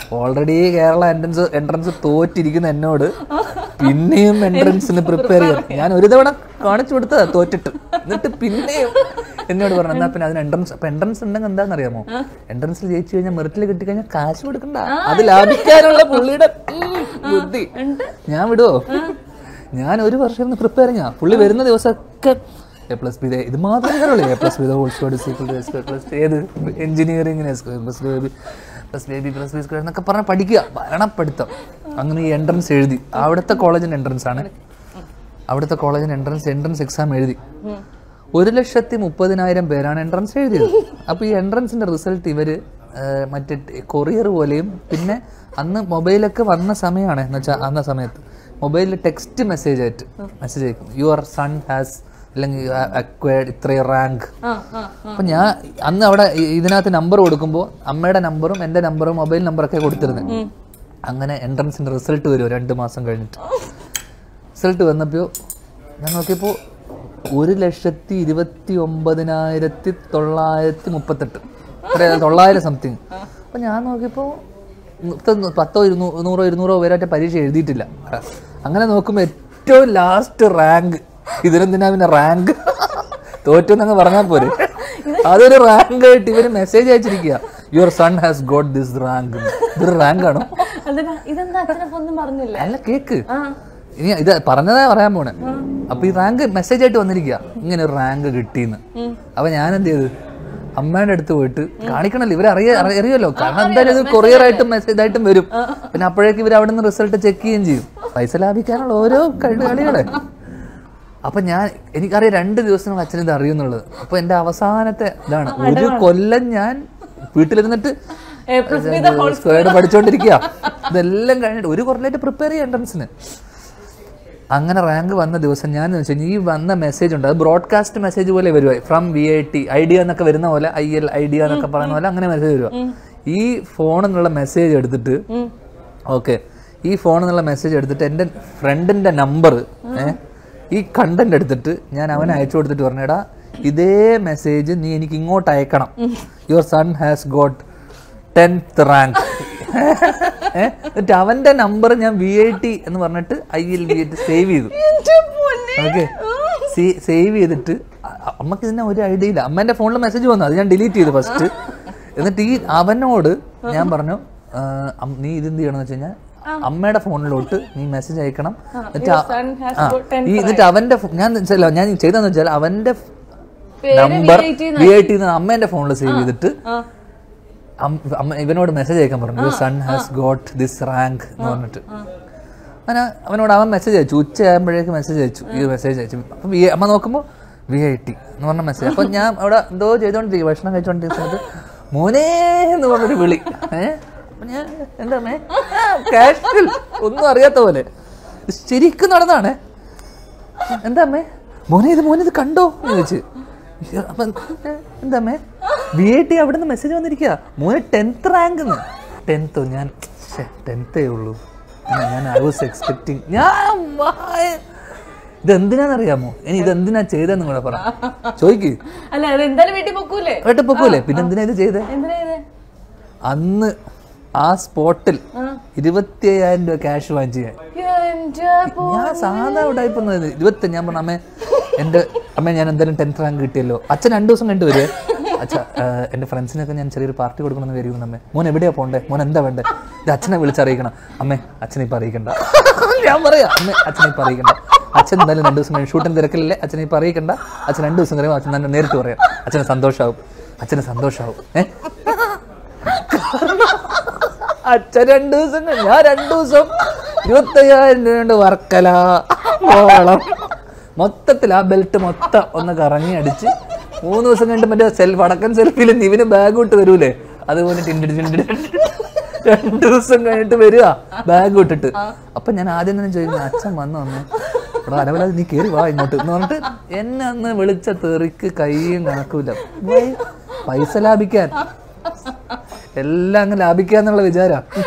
already Kerala entrance entrance തോറ്റിരിക്കുന്ന എന്നോട് പിന്നെയും എൻട്രൻസിന് പ്രിപ്പയർ ചെയ്യാൻ ഞാൻ ഒരു തവണ കാണിച്ചു കൊടുത്തതാ തോറ്റിട്ട് എന്നിട്ട് പിന്നെയും എന്നോട് പറഞ്ഞു എന്നാ പിന്നെ അതിന് എൻട്രൻസ് അപ്പൊ എൻട്രൻസ് ഉണ്ടെങ്കിൽ എന്താണെന്നറിയാമോ എൻട്രൻസിൽ ജയിച്ചു കഴിഞ്ഞാൽ മെറിറ്റിൽ കിട്ടിക്കഴിഞ്ഞാൽ കാശ് കൊടുക്കണ്ട അത് ലാഭിക്കാനുള്ള പുള്ളിയുടെ ഉം, ബുദ്ധി ഞാൻ വിടുവോ ഞാൻ ഒരു വർഷം പ്രിപ്പയർ ചെയ്യാം പുള്ളി വരുന്ന ദിവസമൊക്കെ എ പ്ലസ് ബി ഇത് മാത്രമേ അറിയുള്ളൂ A plus B whole squared sequel plus ഏത് എഞ്ചിനീയറിംഗിന് plus B plus B plus B square എന്നൊക്കെ പറഞ്ഞ് പഠിക്കുക ഭരണപ്പെടുത്തം അങ്ങനെ ഈ എൻട്രൻസ് എഴുതി അവിടുത്തെ കോളേജിൻ്റെ എൻട്രൻസ് ആണ് അവിടുത്തെ കോളേജിന് എൻട്രൻസ് എൻട്രൻസ് എക്സാം എഴുതി ഒരു ലക്ഷത്തി മുപ്പതിനായിരം പേരാണ് എൻട്രൻസ് എഴുതിയത് അപ്പോൾ ഈ എൻട്രൻസിന്റെ റിസൾട്ട് ഇവര് ആ, മറ്റേ കൊറിയർ പോലെയും പിന്നെ അന്ന് മൊബൈലൊക്കെ വന്ന സമയമാണ് എന്ന് വെച്ചാൽ അന്ന സമയത്ത് മൊബൈലിൽ ടെക്സ്റ്റ് മെസ്സേജ് ആയിട്ട് മെസ്സേജ് അയക്കും യുവർ സൺ ഹാസ് അല്ലെങ്കിൽ അക്വയർഡ് ഇത്രയും റാങ്ക് ആ ആ അപ്പൊ ഞാൻ അന്ന് അവിടെ ഇ- ഇതിനകത്ത് നമ്പർ കൊടുക്കുമ്പോൾ അമ്മയുടെ നമ്പറും എൻ്റെ നമ്പറും മൊബൈൽ നമ്പറൊക്കെ കൊടുത്തിരുന്നത് അങ്ങനെ എൻട്രൻസിന്റെ റിസൾട്ട് വരുമോ രണ്ട് മാസം കഴിഞ്ഞിട്ട് റിസൾട്ട് വന്നപ്പോൾ ഞാൻ നോക്കിയപ്പോൾ ഒരു ലക്ഷത്തി ഇരുപത്തി ഒമ്പതിനായിരത്തി തൊള്ളായിരത്തി മുപ്പത്തെട്ട് എത്രയാ തൊള്ളായിരം സംതിങ് അപ്പം ഞാൻ നോക്കിയപ്പോൾ പത്ത് പത്തോ ഇരുന്നൂ നൂറോ ഇരുന്നൂറോ പേരായിട്ട് പരീക്ഷ എഴുതിയിട്ടില്ല അങ്ങനെ നോക്കുമ്പോൾ ഏറ്റവും ലാസ്റ്റ് റാങ്ക് ഇതിനെന്തിനാ പിന്നെ റാങ്ക് തോറ്റെന്നങ്ങ് പറഞ്ഞാൽ പോരെ അതൊരു റാങ്ക് ആയിട്ട് ഇവര് മെസ്സേജ് അയച്ചിരിക്കുക your son has got this rank ഇതൊരു റാങ്ക് ആണോ അതിനാ ഇതെന്താ അച്ഛനപ്പൊ ഒന്നും പറഞ്ഞില്ല അല്ല കേക്ക് ആ ഇനി ഇത് പറഞ്ഞതാ പറയാൻ പോണെ അപ്പൊ ഈ റാങ്ക് മെസ്സേജ് ആയിട്ട് വന്നിരിക്കുക ഇങ്ങനെ ഒരു റാങ്ക് കിട്ടിയെന്ന് അപ്പൊ ഞാൻ എന്ത് ചെയ്തു അമ്മയുടെ അടുത്ത് പോയിട്ട് കാണിക്കണല്ലോ ഇവർ അറിയ അറി- അറിയാലോ കാരണം എന്തായാലും ഇത് കൊറിയർ ആയിട്ടും മെസ്സേജ് ആയിട്ടും വരും പിന്നെ അപ്പോഴേക്കും ഇവർ അവിടെ നിന്ന് റിസൾട്ട് ചെക്ക് ചെയ്യുകയും ചെയ്യും പൈസ ലാഭിക്കാനുള്ള ഓരോ കഴി കളികളെ അപ്പൊ ഞാൻ എനിക്കറിയാം രണ്ട് ദിവസം അച്ഛൻ ഇത് അറിയുന്നുള്ളത് അപ്പൊ എന്റെ അവസാനത്തെ ഇതാണ് ഒരു കൊല്ലം ഞാൻ വീട്ടിലിരുന്നിട്ട് എ പ്ലസ് ബി സ്ക്വയർഡ് പഠിച്ചോണ്ടിരിക്കുക ഇതെല്ലാം കഴിഞ്ഞിട്ട് ഒരു കൊല്ലമായിട്ട് പ്രിപ്പയർ ചെയ്യുക എൻട്രൻസിന് അങ്ങനെ റാങ്ക് വന്ന ദിവസം ഞാൻ വെച്ച് കഴിഞ്ഞാൽ ഈ വന്ന മെസ്സേജ് ഉണ്ട് അത് ബ്രോഡ്കാസ്റ്റ് മെസ്സേജ് പോലെ വരുക from V I T idea എന്നൊക്കെ വരുന്ന പോലെ ഐ എൽ ഐഡിയ എന്നൊക്കെ പറയുന്ന പോലെ അങ്ങനെ മെസ്സേജ് വരുക ഈ ഫോണിൽ നിന്നുള്ള മെസ്സേജ് എടുത്തിട്ട് ഓക്കെ ഈ ഫോണിൽ നിന്നുള്ള മെസ്സേജ് എടുത്തിട്ട് എൻ്റെ ഫ്രണ്ടിൻ്റെ നമ്പർ ഈ കണ്ടന്റ് എടുത്തിട്ട് ഞാൻ അവനെ അയച്ചു കൊടുത്തിട്ട് പറഞ്ഞേടാ ഇതേ മെസ്സേജ് നീ എനിക്ക് ഇങ്ങോട്ട് അയക്കണം your son has got tenth rank എന്നിട്ട് അവന്റെ നമ്പർ ഞാൻ വി ഐ ടി എന്ന് പറഞ്ഞിട്ട് I L V I save ചെയ്തു ഓക്കെ സേവ് ചെയ്തിട്ട് അ- അമ്മക്ക് ഇതിനെ ഒരു ഐഡിയ ഇല്ല അമ്മേന്റെ ഫോണിൽ മെസ്സേജ് വന്നു അത് ഞാൻ ഡിലീറ്റ് ചെയ്തു ഫസ്റ്റ് എന്നിട്ട് ഈ അവനോട് ഞാൻ പറഞ്ഞു ആ, അം- നീ ഇതെന്ത് ചെയ്യണമെന്ന് വെച്ച് കഴിഞ്ഞാൽ അമ്മയുടെ ഫോണിലോട്ട് നീ മെസ്സേജ് അയക്കണം എന്നിട്ട് ആ- son has ആ, got 10th ഈ എന്നിട്ട് അവന്റെ ഫോ- ഞാൻ വെച്ചാലോ ഞാൻ ചെയ്തതെന്ന് വെച്ചാൽ അവന്റെ പേര് number VIT V I T അമ്മേന്റെ ഫോണിൽ സേവ് ചെയ്തിട്ട് ആ അം- അമ്മ ഇവനോട് മെസ്സേജ് അയക്കാൻ പറഞ്ഞു your son has got this rank എന്ന് പറഞ്ഞിട്ട് അങ്ങനെ അവനോട് അവൻ മെസ്സേജ് അയച്ചു ഉച്ച ആകുമ്പോഴേക്ക് മെസ്സേജ് അയച്ചു ഈ മെസ്സേജ് അയച്ചു അപ്പം വി- അമ്മ നോക്കുമ്പോൾ വി ഐ ടി എന്ന് പറഞ്ഞ മെസ്സേജ് അപ്പം ഞാൻ അവിടെ എന്തോ ചെയ്തോണ്ടിരിക്കും ഭക്ഷണം കഴിച്ചോണ്ടിരിക്കുന്ന സമയത്ത് മോനെ എന്ന് പറഞ്ഞൊരു വിളി ഏഹ് അപ്പം ഞാൻ എന്താ അമ്മേ കാഷ്വൽ ഒന്നും അറിയാത്ത പോലെ ശരിക്കും നടന്നാണ് എന്താ അമ്മേ മോനെ ഇത് മോനെ ഇത് കണ്ടോ എന്ന് ചോദിച്ചു അപ്പം എന്താ അമ്മേ വി ഐ ടി അവിടെ നിന്ന് മെസ്സേജ് വന്നിരിക്കുക മോനെ ടെൻത്ത് റാങ്ക് ടെൻത്തോ ഞാൻ ടെൻത്തേ ഉള്ളൂ ഞാൻ- ഞാൻ ഐ വാസ് എക്സ്പെക്ടിങ് ഞാൻ വാ- ഇതെന്തിനാന്നറിയാമോ ഇനി ഇതെന്തിനാ ചെയ്തെന്ന് കൂടെ പറ ചോദിക്ക് അല്ല അത് എന്തായാലും വീട്ടിൽ പൊക്കൂലേ കേട്ട് പൊക്കൂലേ പിന്നെ എന്തിനാ ഇത് ചെയ്തേ എന്തിനാ ഇത് അന്ന് ആ സ്പോട്ടിൽ ഇരുപത്തി അയ്യായിരം രൂപ ക്യാഷ് വാങ്ങിച്ചു ഞാൻ എന്റെ ഞാൻ സാധാ ഉടായിപ്പൊന്നും ഇരുപത്തി ഞാൻ പറഞ്ഞു അമ്മേ എൻ്റെ അമ്മ ഞാൻ എന്തായാലും ടെൻത്ത് റാങ്ക് കിട്ടിയല്ലോ അച്ഛൻ രണ്ടു ദിവസം കഴിഞ്ഞിട്ട് വരുവേ അച്ഛ എൻ്റെ ഫ്രണ്ട്സിനൊക്കെ ഞാൻ ചെറിയൊരു പാർട്ടി കൊടുക്കണമെന്ന് കരുതുന്നു അമ്മേ മോൻ എവിടെയാ പോണ്ടേ മോൻ എന്താ വേണ്ടേ ഇത് അച്ഛനെ വിളിച്ചറിയിക്കണം അമ്മേ അച്ഛനെ ഇപ്പം അറിയിക്കണ്ട ഞാൻ പറയാം അമ്മേ അച്ഛനെ ഇപ്പം അറിയിക്കണ്ട അച്ഛൻ എന്തായാലും രണ്ട് ദിവസം കഴിഞ്ഞ് ഷൂട്ടിന് തിരക്കിലല്ലേ അച്ഛനെ ഇപ്പം അറിയിക്കണ്ട അച്ഛൻ രണ്ട് ദിവസം കഴിയുമ്പോൾ അച്ഛൻ തന്നെ നേരിട്ട് പറയാം അച്ഛന് സന്തോഷമാവും അച്ഛന് സന്തോഷമാവും ഏഹ് അച്ഛൻ രണ്ടു ദിവസം കഴിഞ്ഞ് ഞാൻ രണ്ടു ദിവസം ഇരുപത്തയ്യായിരം രൂപ കൊണ്ട് വർക്കല ഓളം മൊത്തത്തിൽ ആ ബെൽറ്റ് മൊത്തം ഒന്ന് കറങ്ങി അടിച്ച് മൂന്ന് ദിവസം കഴിഞ്ഞിട്ട് മറ്റേ സെൽഫ് അടക്കൻ സെൽഫിയിൽ നിവിന് ബാഗ് വിട്ട് വരൂലേ അതുപോലെ ടിണ്ടി ടിണ്ടി രണ്ടു ദിവസം കഴിഞ്ഞിട്ട് വരിക ബാഗ് വിട്ടിട്ട് അപ്പൊ ഞാൻ ആദ്യം തന്നെ ചോദിക്കുന്നു അച്ഛൻ വന്നു വന്നു ഇവിടെ അലവലാതെ നീ കയറി വാ ഇങ്ങോട്ട് എന്ന് പറഞ്ഞിട്ട് എന്നെ അന്ന് വിളിച്ച തെറിക്ക് കൈയും കണക്കൂല പൈസ ലാഭിക്കാൻ എല്ലാം അങ്ങ് ലാഭിക്കാന്നുള്ള വിചാരം